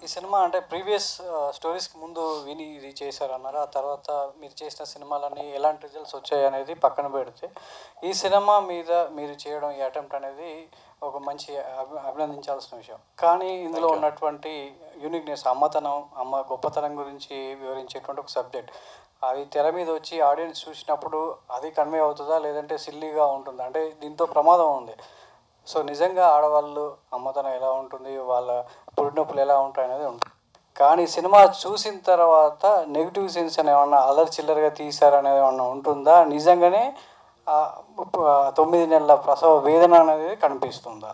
ఈ సినిమా అంటే ప్రీవియస్ స్టోరీస్కి ముందు విని ఇది చేశారన్నారు ఆ తర్వాత మీరు చేసిన సినిమాలన్నీ ఎలాంటి రిజల్ట్స్ వచ్చాయి అనేది పక్కన పెడితే ఈ సినిమా మీద మీరు చేయడం ఈ అటెంప్ట్ అనేది ఒక మంచి అభి- అభినందించాల్సిన విషయం కానీ ఇందులో ఉన్నటువంటి యూనిక్నెస్ అమ్మతనం అమ్మ గొప్పతనం గురించి వివరించేటువంటి ఒక సబ్జెక్ట్ అది తెర మీద వచ్చి ఆడియన్స్ చూసినప్పుడు అది కన్వే అవుతుందా లేదంటే సిల్లీగా ఉంటుందా అంటే దీంతో ప్రమాదం ఉంది సో నిజంగా ఆడవాళ్ళు అమ్మతనం ఎలా ఉంటుంది వాళ్ళ పురినొప్పులు ఎలా ఉంటాయి అనేది ఉంటుంది కానీ సినిమా చూసిన తర్వాత నెగిటివ్ సెన్స్ అని ఏమన్నా అల్లరి చిల్లరగా తీశారనేది ఏమన్నా ఉంటుందా నిజంగానే ఆ ఆ తొమ్మిది నెలల ప్రసవ వేదన అనేది కనిపిస్తుందా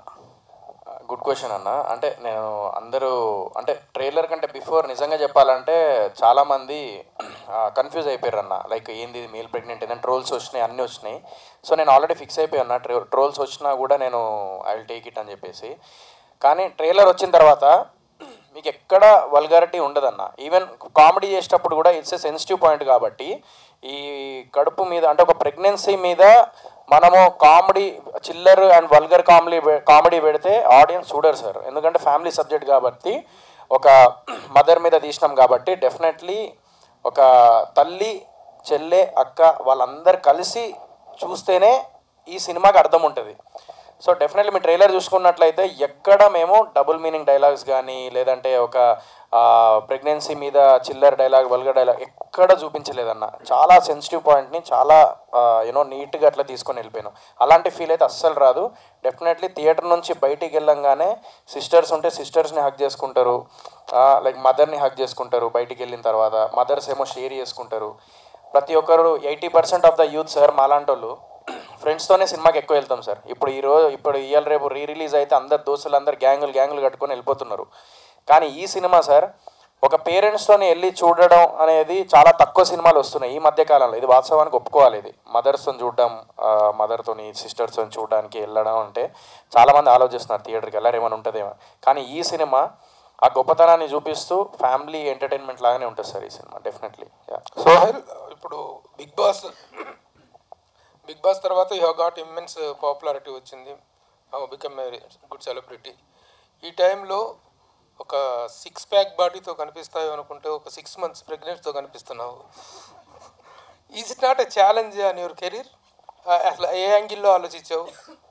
గుడ్ క్వశ్చన్ అన్న అంటే నేను అందరూ అంటే ట్రైలర్ కంటే బిఫోర్ నిజంగా చెప్పాలంటే చాలామంది కన్ఫ్యూజ్ అయిపోయారు అన్న లైక్ ఏంది మేల్ ప్రెగ్నెంట్ ఏంటంటే ట్రోల్స్ వచ్చినాయి అన్నీ వచ్చినాయి సో నేను ఆల్రెడీ ఫిక్స్ అయిపోయి ఉన్నా ట్రో ట్రోల్స్ వచ్చినా కూడా నేను ఐ విల్ టేక్ ఇట్ అని చెప్పేసి కానీ ట్రైలర్ వచ్చిన తర్వాత మీకు ఎక్కడ వల్గారిటీ ఉండదన్న ఈవెన్ కామెడీ చేసేటప్పుడు కూడా ఇట్స్ ఏ సెన్సిటివ్ పాయింట్ కాబట్టి ఈ కడుపు మీద అంటే ఒక ప్రెగ్నెన్సీ మీద మనము కామెడీ చిల్లర్ అండ్ వల్గర్ కామెడీ కామెడీ పెడితే ఆడియన్స్ చూడరు సార్ ఎందుకంటే ఫ్యామిలీ సబ్జెక్ట్ కాబట్టి ఒక మదర్ మీద తీసినాం కాబట్టి డెఫినెట్లీ ఒక తల్లి చెల్లె అక్క వాళ్ళందరు కలిసి చూస్తేనే ఈ సినిమాకి అర్థం ఉంటుంది సో డెఫినెట్లీ మీ ట్రైలర్ చూసుకున్నట్లయితే ఎక్కడ మేము డబుల్ మీనింగ్ డైలాగ్స్ కానీ లేదంటే ఒక ప్రెగ్నెన్సీ మీద చిల్లర్ డైలాగ్ వల్గర్ డైలాగ్ ఎక్కడ చూపించలేదన్న చాలా సెన్సిటివ్ పాయింట్ని చాలా యూనో నీట్గా అట్లా తీసుకొని వెళ్ళిపోయాను అలాంటి ఫీల్ అయితే అస్సలు రాదు డెఫినెట్లీ థియేటర్ నుంచి బయటికి వెళ్ళంగానే సిస్టర్స్ ఉంటే సిస్టర్స్ని హక్ చేసుకుంటారు లైక్ మదర్ని హక్ చేసుకుంటారు బయటికి వెళ్ళిన తర్వాత మదర్స్ ఏమో షేర్ చేసుకుంటారు ప్రతి ఒక్కరు eighty percent of the youth sir మాలాంటి వాళ్ళు ఫ్రెండ్స్తోనే సినిమాకి ఎక్కువ వెళ్తాం సార్ ఇప్పుడు ఈ రోజు ఇప్పుడు ఇవాళ రేపు రీ రిలీజ్ అయితే అందరు దోస్తులు అందరు గ్యాంగులు గ్యాంగులు కట్టుకొని వెళ్ళిపోతున్నారు కానీ ఈ సినిమా సార్ ఒక పేరెంట్స్తోని వెళ్ళి చూడడం అనేది చాలా తక్కువ సినిమాలు వస్తున్నాయి ఈ మధ్య కాలంలో ఇది వాస్తవానికి ఒప్పుకోవాలి ఇది మదర్స్తో చూడడం మదర్తోని సిస్టర్స్తో చూడడానికి వెళ్ళడం అంటే చాలామంది ఆలోచిస్తున్నారు థియేటర్కి వెళ్ళారు ఏమైనా ఉంటుందేమో కానీ ఈ సినిమా ఆ గొప్పతనాన్ని చూపిస్తూ ఫ్యామిలీ ఎంటర్టైన్మెంట్ లాగానే ఉంటుంది సార్ ఈ సినిమా డెఫినెట్లీ సోహెల్ ఇప్పుడు బిగ్ బాస్ బిగ్ బాస్ తర్వాత యూ గాట్ ఇమ్మెన్స్ పాపులారిటీ వచ్చింది బికమ్ గుడ్ సెలబ్రిటీ ఈ టైంలో ఒక సిక్స్ ప్యాక్ బాడీతో కనిపిస్తావు అనుకుంటే ఒక సిక్స్ మంత్స్ ప్రెగ్నెంట్తో కనిపిస్తున్నావు is it not a challenge అని యువర్ కెరీర్ అసలు ఏ యాంగిల్లో ఆలోచించావు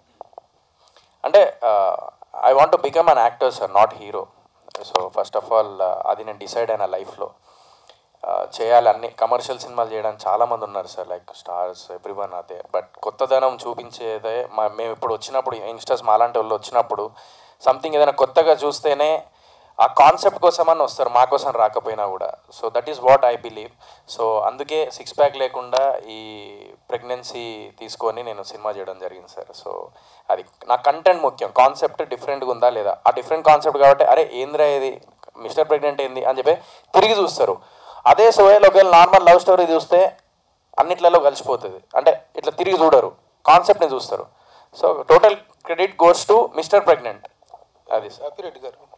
అంటే I want become an actor sir not hero so first of all అది నేను డిసైడ్ అయిన లైఫ్లో చేయాలి అన్ని కమర్షియల్ సినిమాలు చేయడానికి చాలామంది ఉన్నారు sir like stars everyone అదే బట్ కొత్తదనం చూపించేదే మా మేము ఇప్పుడు వచ్చినప్పుడు యంగ్స్టర్స్ మా అలాంటి వాళ్ళు వచ్చినప్పుడు సంథింగ్ ఏదైనా కొత్తగా చూస్తేనే ఆ కాన్సెప్ట్ కోసమని వస్తారు మా కోసం రాకపోయినా కూడా so that is what I believe so అందుకే సిక్స్ ప్యాక్ లేకుండా ఈ ప్రెగ్నెన్సీ తీసుకొని నేను సినిమా చేయడం జరిగింది సార్ సో అది నా కంటెంట్ ముఖ్యం కాన్సెప్ట్ డిఫరెంట్గా ఉందా లేదా ఆ డిఫరెంట్ కాన్సెప్ట్ కాబట్టి అరే ఏంద్రా ఇది మిస్టర్ ప్రెగ్నెంట్ ఏంది అని చెప్పి తిరిగి చూస్తారు అదే సోయల్ ఒకవేళ నార్మల్ లవ్ స్టోరీ చూస్తే అన్నిట్లలో కలిసిపోతుంది అంటే ఇట్లా తిరిగి చూడరు కాన్సెప్ట్ని చూస్తారు so total credit goes to Mr Pregnant అది సార్ హ్యాపీ రెడ్డి గారు